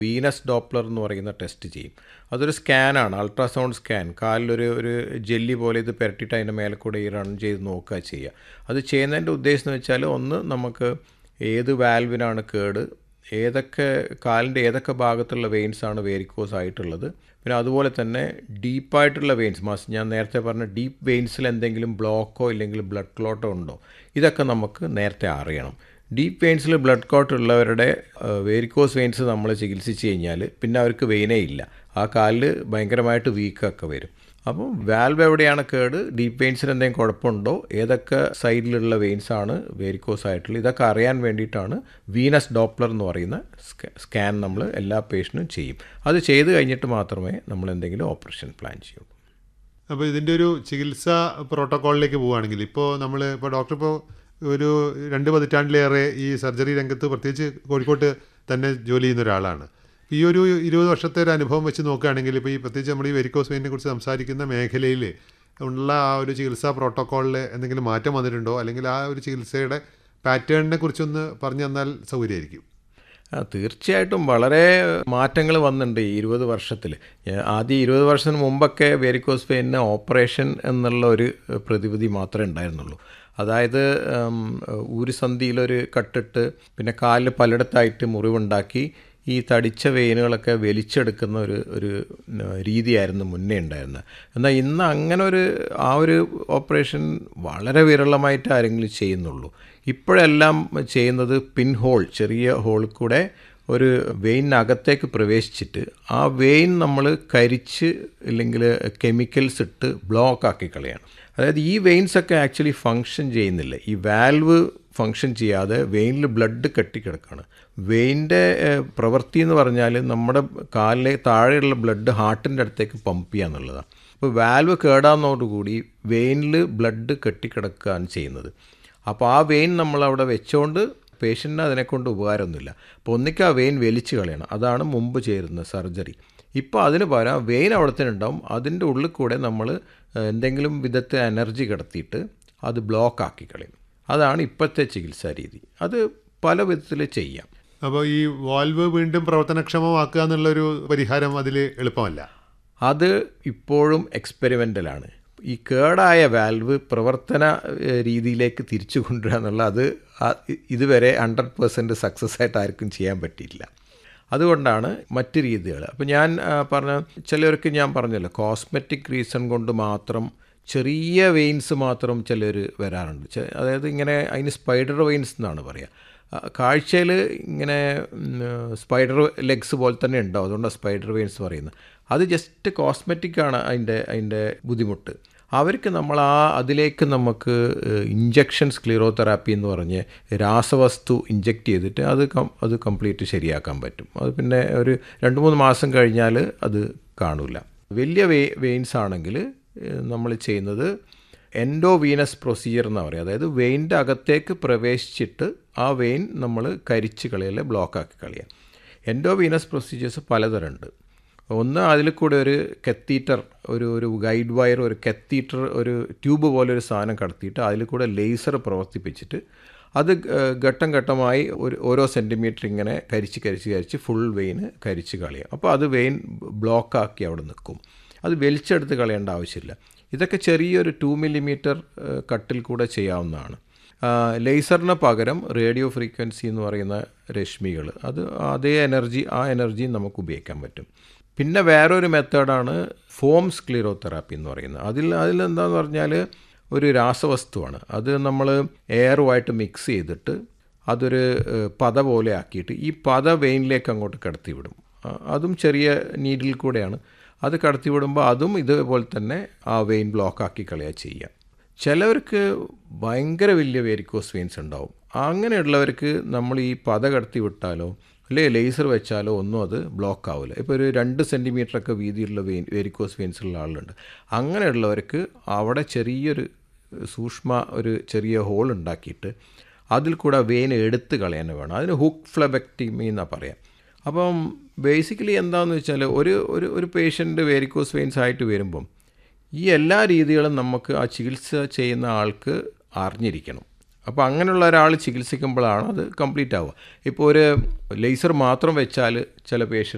Venus Doppler എന്ന് പറയുന്ന test ചെയ്യും അതൊരു സ്കാനാണ് അൾട്രാസൗണ്ട് സ്കാൻ കാലിലൊരു ഒരു ജെല്ലി പോലെ ഇത് പുരട്ടിയിട്ട് അതിൻ്റെ മേലെ കൂടെ ഈ റൺ ചെയ്ത് നോക്കുക ചെയ്യുക അത് ചെയ്യുന്നതിൻ്റെ ഉദ്ദേശം എന്ന് വെച്ചാൽ ഒന്ന് നമുക്ക് ഏത് വാൽവിനാണ് കേട് ഏതൊക്കെ കാലിൻ്റെ ഏതൊക്കെ ഭാഗത്തുള്ള വെയിൻസ് ആണ് വേരിക്കോസ് ആയിട്ടുള്ളത് പിന്നെ അതുപോലെ തന്നെ ഡീപ്പായിട്ടുള്ള വെയിൻസ് മാസ് ഞാൻ നേരത്തെ പറഞ്ഞ ഡീപ്പ് വെയിൻസിൽ എന്തെങ്കിലും ബ്ലോക്കോ ഇല്ലെങ്കിൽ ബ്ലഡ് ക്ലോട്ടോ ഉണ്ടോ ഇതൊക്കെ നമുക്ക് നേരത്തെ അറിയണം ഡീപ്പ് വെയിൻസിൽ ബ്ലഡ് ക്ലോട്ട് ഉള്ളവരുടെ വേരിക്കോസ് വെയിൻസ് നമ്മൾ ചികിത്സിച്ച് കഴിഞ്ഞാൽ പിന്നെ അവർക്ക് വെയിനേ ഇല്ല ആ കാലിൽ ഭയങ്കരമായിട്ട് വീക്കൊക്കെ വരും അപ്പം വാൽവ് എവിടെയാണ് കേട് ഡീപ്പ് വെയിൻസിന് എന്തെങ്കിലും കുഴപ്പമുണ്ടോ ഏതൊക്കെ സൈഡിലുള്ള വെയിൻസ് ആണ് വേരിക്കോസ് ആയിട്ടുള്ളത് ഇതൊക്കെ അറിയാൻ വേണ്ടിയിട്ടാണ് വീനസ് ഡോപ്ലർ എന്ന് പറയുന്ന സ്കാൻ നമ്മൾ എല്ലാ പേഷ്യൻറ്റും ചെയ്യും അത് ചെയ്ത് കഴിഞ്ഞിട്ട് മാത്രമേ നമ്മൾ എന്തെങ്കിലും ഓപ്പറേഷൻ പ്ലാൻ ചെയ്യൂ അപ്പോൾ ഇതിൻ്റെ ഒരു ചികിത്സാ പ്രോട്ടോക്കോളിലേക്ക് പോവുകയാണെങ്കിൽ ഇപ്പോൾ നമ്മൾ ഇപ്പോൾ ഡോക്ടർ ഇപ്പോൾ ഒരു രണ്ട് പതിറ്റാണ്ടിലേറെ ഈ സർജറി രംഗത്ത് പ്രത്യേകിച്ച് കോഴിക്കോട്ട് തന്നെ ജോലി ചെയ്യുന്ന ഒരാളാണ് ഈ ഒരു ഇരുപത് വർഷത്തെ ഒരു അനുഭവം വെച്ച് നോക്കുകയാണെങ്കിൽ ഇപ്പോൾ ഈ പ്രത്യേകിച്ച് നമ്മൾ ഈ വെരിക്കോസ് വെയിനെ കുറിച്ച് സംസാരിക്കുന്ന മേഖലയിൽ ഉള്ള ആ ഒരു ചികിത്സാ പ്രോട്ടോക്കോളിൽ എന്തെങ്കിലും മാറ്റം വന്നിട്ടുണ്ടോ അല്ലെങ്കിൽ ആ ഒരു ചികിത്സയുടെ പാറ്റേണിനെ കുറിച്ചൊന്ന് പറഞ്ഞു തന്നാൽ സൗകര്യമായിരിക്കും ആ തീർച്ചയായിട്ടും വളരെ മാറ്റങ്ങൾ വന്നിട്ടുണ്ട് ഈ ഇരുപത് വർഷത്തിൽ ആദ്യം ഇരുപത് വർഷത്തിന് മുമ്പൊക്കെ വെരിക്കോസ് വെയിന് ഓപ്പറേഷൻ എന്നുള്ള ഒരു പ്രതിവിധി മാത്രമേ ഉണ്ടായിരുന്നുള്ളൂ അതായത് ഊരുസന്ധിയിലൊരു കട്ടിട്ട് പിന്നെ കാലിൽ പലയിടത്തായിട്ട് മുറിവുണ്ടാക്കി ഈ തടിച്ച വെയിനുകളൊക്കെ വലിച്ചെടുക്കുന്ന ഒരു ഒരു രീതിയായിരുന്നു മുന്നേ ഉണ്ടായിരുന്നത് എന്നാൽ ഇന്ന് അങ്ങനെ ഒരു ആ ഒരു ഓപ്പറേഷൻ വളരെ വിരളമായിട്ട് ആരെങ്കിലും ചെയ്യുന്നുള്ളൂ ഇപ്പോഴെല്ലാം ചെയ്യുന്നത് പിൻ ഹോൾ ചെറിയ ഹോൾ കൂടെ ഒരു വെയിനകത്തേക്ക് പ്രവേശിച്ചിട്ട് ആ വെയിൻ നമ്മൾ കരിച്ച് ഇല്ലെങ്കിൽ കെമിക്കൽസ് ഇട്ട് ബ്ലോക്ക് ആക്കി കളയാണ് അതായത് ഈ വെയിൻസ് ഒക്കെ ആക്ച്വലി ഫങ്ഷൻ ചെയ്യുന്നില്ല ഈ വാൽവ് ഫങ്ഷൻ ചെയ്യാതെ വെയിനിൽ ബ്ലഡ് കെട്ടിക്കിടക്കുകയാണ് വെയിൻ്റെ പ്രവൃത്തി എന്ന് പറഞ്ഞാൽ നമ്മുടെ കാലിലെ താഴെയുള്ള ബ്ലഡ് ഹാർട്ടിൻ്റെ അടുത്തേക്ക് പമ്പ് ചെയ്യുക എന്നുള്ളതാണ് അപ്പോൾ വാൽവ് കേടാകുന്നതോടുകൂടി വെയിനിൽ ബ്ലഡ് കെട്ടിക്കിടക്കുകയാണ് ചെയ്യുന്നത് അപ്പോൾ ആ വെയിൻ നമ്മൾ അവിടെ വെച്ചുകൊണ്ട് പേഷ്യൻറ്റിന് അതിനെക്കൊണ്ട് ഉപകാരമൊന്നുമില്ല അപ്പോൾ ഒന്നിക്ക് ആ വെയിൻ വലിച്ചു കളയണം അതാണ് മുമ്പ് ചേരുന്ന സർജറി ഇപ്പോൾ അതിന് പകരം വെയിൻ അവിടെ തന്നെ ഉണ്ടാവും അതിൻ്റെ ഉള്ളിൽ കൂടെ നമ്മൾ എന്തെങ്കിലും വിധത്തിൽ എനർജി കിടത്തിയിട്ട് അത് ബ്ലോക്ക് ആക്കി കളയും അതാണ് ഇപ്പോഴത്തെ ചികിത്സാ രീതി അത് പല വിധത്തിൽ ചെയ്യാം അപ്പോൾ ഈ വാൽവ് വീണ്ടും പ്രവർത്തനക്ഷമമാക്കുക എന്നുള്ളൊരു പരിഹാരം അതിൽ എളുപ്പമല്ല അത് ഇപ്പോഴും എക്സ്പെരിമെൻ്റലാണ് ഈ കേടായ വാൽവ് പ്രവർത്തന രീതിയിലേക്ക് തിരിച്ചു കൊണ്ടുവരിക എന്നുള്ള അത് ഇതുവരെ ഹൺഡ്രഡ് പേഴ്സൻറ്റ് സക്സസ് ആയിട്ട് ആർക്കും ചെയ്യാൻ പറ്റിയില്ല അതുകൊണ്ടാണ് മറ്റ് രീതികൾ അപ്പോൾ ഞാൻ പറഞ്ഞ ചിലർക്ക് ഞാൻ പറഞ്ഞല്ലോ കോസ്മെറ്റിക് റീസൺ കൊണ്ട് മാത്രം ചെറിയ വെയിൻസ് മാത്രം ചിലർ വരാറുണ്ട് അതായത് ഇങ്ങനെ അതിന് സ്പൈഡർ വെയിൻസ് എന്നാണ് പറയുക കാഴ്ചയിൽ ഇങ്ങനെ സ്പൈഡർ ലെഗ്സ് പോലെ തന്നെ ഉണ്ടാവും അതുകൊണ്ടാണ് സ്പൈഡർ വെയിൻസ് പറയുന്നത് അത് ജസ്റ്റ് കോസ്മെറ്റിക്കാണ് അതിൻ്റെ അതിൻ്റെ ബുദ്ധിമുട്ട് അവർക്ക് നമ്മൾ ആ അതിലേക്ക് നമുക്ക് ഇഞ്ചക്ഷൻ സ്ക്ലീറോതെറാപ്പി എന്ന് പറഞ്ഞ് രാസവസ്തു ഇഞ്ചക്ട് ചെയ്തിട്ട് അത് അത് കംപ്ലീറ്റ് ശരിയാക്കാൻ പറ്റും അത് പിന്നെ ഒരു രണ്ട് മൂന്ന് മാസം കഴിഞ്ഞാൽ അത് കാണില്ല വലിയ വേ വെയിൻസ് ആണെങ്കിൽ നമ്മൾ ചെയ്യുന്നത് എൻഡോ വീനസ് പ്രൊസീജിയർ എന്ന് പറയുക അതായത് വെയിൻ്റെ അകത്തേക്ക് പ്രവേശിച്ചിട്ട് ആ വെയിൻ നമ്മൾ കരിച്ച് കളയല്ലേ ബ്ലോക്കാക്കി കളയുക എൻഡോ വീനസ് പ്രൊസീജിയേഴ്സ് പലതരമുണ്ട് ഒന്ന് അതിൽ കൂടെ ഒരു കെത്തീറ്റർ ഒരു ഒരു ഗൈഡ് വയർ ഒരു കെത്തീറ്റർ ഒരു ട്യൂബ് പോലെ ഒരു സാധനം കടത്തിയിട്ട് അതിൽ കൂടെ ലേസർ പ്രവർത്തിപ്പിച്ചിട്ട് അത് ഘട്ടം ഘട്ടമായി ഒരു ഓരോ സെൻറ്റിമീറ്റർ ഇങ്ങനെ കരിച്ച് കരിച്ച് കരിച്ച് ഫുൾ വെയിന് കരിച്ച് കളയുക അപ്പോൾ അത് വെയിൻ ബ്ലോക്കാക്കി അവിടെ നിൽക്കും അത് വലിച്ചെടുത്ത് കളയേണ്ട ആവശ്യമില്ല ഇതൊക്കെ ചെറിയൊരു ടു മില്ലിമീറ്റർ കട്ടിൽ കൂടെ ചെയ്യാവുന്നതാണ് ലേസറിന് പകരം റേഡിയോ ഫ്രീക്വൻസി എന്ന് പറയുന്ന രശ്മികൾ അത് അതേ എനർജി ആ എനർജി നമുക്ക് ഉപയോഗിക്കാൻ പറ്റും പിന്നെ വേറൊരു മെത്തേഡാണ് ഫോം സ്ക്ലീറോതെറാപ്പി എന്ന് പറയുന്നത് അതിൽ അതിലെന്താന്ന് പറഞ്ഞാൽ ഒരു രാസവസ്തുവാണ് അത് നമ്മൾ എയറുമായിട്ട് മിക്സ് ചെയ്തിട്ട് അതൊരു പത പോലെ ആക്കിയിട്ട് ഈ പത വെയിനിലേക്ക് അങ്ങോട്ട് കടത്തി വിടും അതും ചെറിയ നീഡിൽ കൂടെയാണ് അത് കടത്തി വിടുമ്പോൾ അതും ഇതുപോലെ തന്നെ ആ വെയിൻ ബ്ലോക്ക് ആക്കി കളയുക ചെയ്യുക ചിലവർക്ക് ഭയങ്കര വലിയ വേരിക്കോസ് വെയിൻസ് ഉണ്ടാവും അങ്ങനെയുള്ളവർക്ക് നമ്മൾ ഈ പത കടത്തി വിട്ടാലോ അല്ലെ ലേസർ വെച്ചാലോ ഒന്നും അത് ബ്ലോക്ക് ആവില്ല ഇപ്പോൾ ഒരു രണ്ട് സെൻറ്റിമീറ്ററൊക്കെ വീതിയുള്ള വെയിൻ വേരിക്കോസ് വെയിൻസ് ഉള്ള ആളുണ്ട് അങ്ങനെയുള്ളവർക്ക് അവിടെ ചെറിയൊരു സൂക്ഷ്മ ഒരു ചെറിയ ഹോൾ ഉണ്ടാക്കിയിട്ട് അതിൽ കൂടെ വെയിൻ എടുത്ത് കളയാൻ വേണം അതിന് ഹുക്ക് ഫ്ലബക്റ്റിമി എന്നാണ് പറയാം അപ്പം ബേസിക്കലി എന്താണെന്ന് വെച്ചാൽ ഒരു ഒരു ഒരു പേഷ്യൻ്റ് വേരിക്കോസ് വെയിൻസ് ആയിട്ട് വരുമ്പം ഈ എല്ലാ രീതികളും നമുക്ക് ആ ചികിത്സ ചെയ്യുന്ന ആൾക്ക് അറിഞ്ഞിരിക്കണം അപ്പോൾ അങ്ങനെയുള്ള ഒരാൾ ചികിത്സിക്കുമ്പോഴാണ് അത് കംപ്ലീറ്റ് ആവുക ഇപ്പോൾ ഒരു ലേസർ മാത്രം വെച്ചാൽ ചില പേഷ്യൻ്റ്